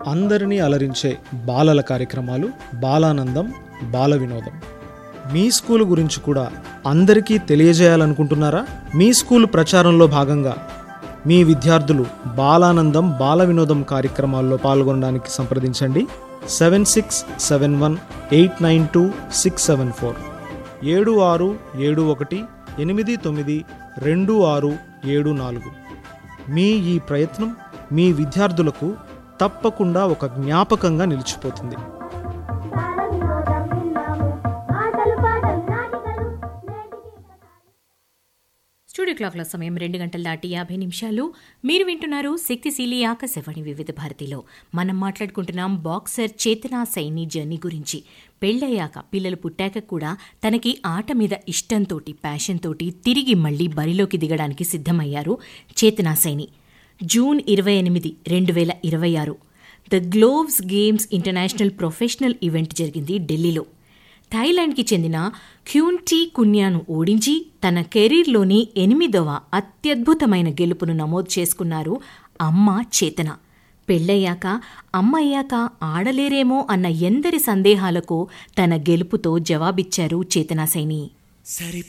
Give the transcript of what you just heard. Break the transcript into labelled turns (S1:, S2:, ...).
S1: అందరినీ అలరించే బాలల కార్యక్రమాలు బాలానందం బాల వినోదం మీ స్కూల్ గురించి కూడా అందరికీ తెలియజేయాలనుకుంటున్నారా మీ స్కూల్ ప్రచారంలో భాగంగా మీ విద్యార్థులు బాలానందం బాల వినోదం కార్యక్రమాల్లో పాల్గొనడానికి సంప్రదించండి seven six seven one eight nine two six seven four ఏడు ఆరు ఏడు ఒకటి ఎనిమిది తొమ్మిది రెండు ఆరు ఏడు నాలుగు మీ ఈ ప్రయత్నం మీ విద్యార్థులకు తప్పకుండా ఒక జ్ఞాపకంగా నిలిచిపోతుంది
S2: బాలవినోదం విన్నాము ఆటలు పాటలు నాటికలు నేటికి
S3: స్టూడియో క్లాక్ల సమయం రెండు గంటల దాటి యాభై నిమిషాలు మీరు వింటున్నారు శక్తిశీలి ఆకాశవాణి వివిధ భారతిలో మనం మాట్లాడుకుంటున్నాం బాక్సర్ చేతనా సైని జర్నీ గురించి పెళ్ళయ్యాక పిల్లలు పుట్టాక కూడా తనకి ఆట మీద ఇష్టంతోటి ప్యాషన్ తోటి తిరిగి మళ్లీ బరిలోకి దిగడానికి సిద్ధమయ్యారు చేతనా సైని జూన్ ఇరవై ఎనిమిది రెండు వేల ఇరవై ఆరు the gloves games international professional event జరిగింది ఢిల్లీలో థాయిలాండ్కి చెందిన క్యూన్టీ కున్యాను ఓడించి తన కెరీర్లోని ఎనిమిదవ అత్యద్భుతమైన గెలుపును నమోదు చేసుకున్నారు అమ్మ చేతన పెళ్ళయ్యాక అమ్మయ్యాక ఆడలేరేమో అన్న ఎందరి సందేహాలకు తన గెలుపుతో జవాబిచ్చారు చేతనా సైని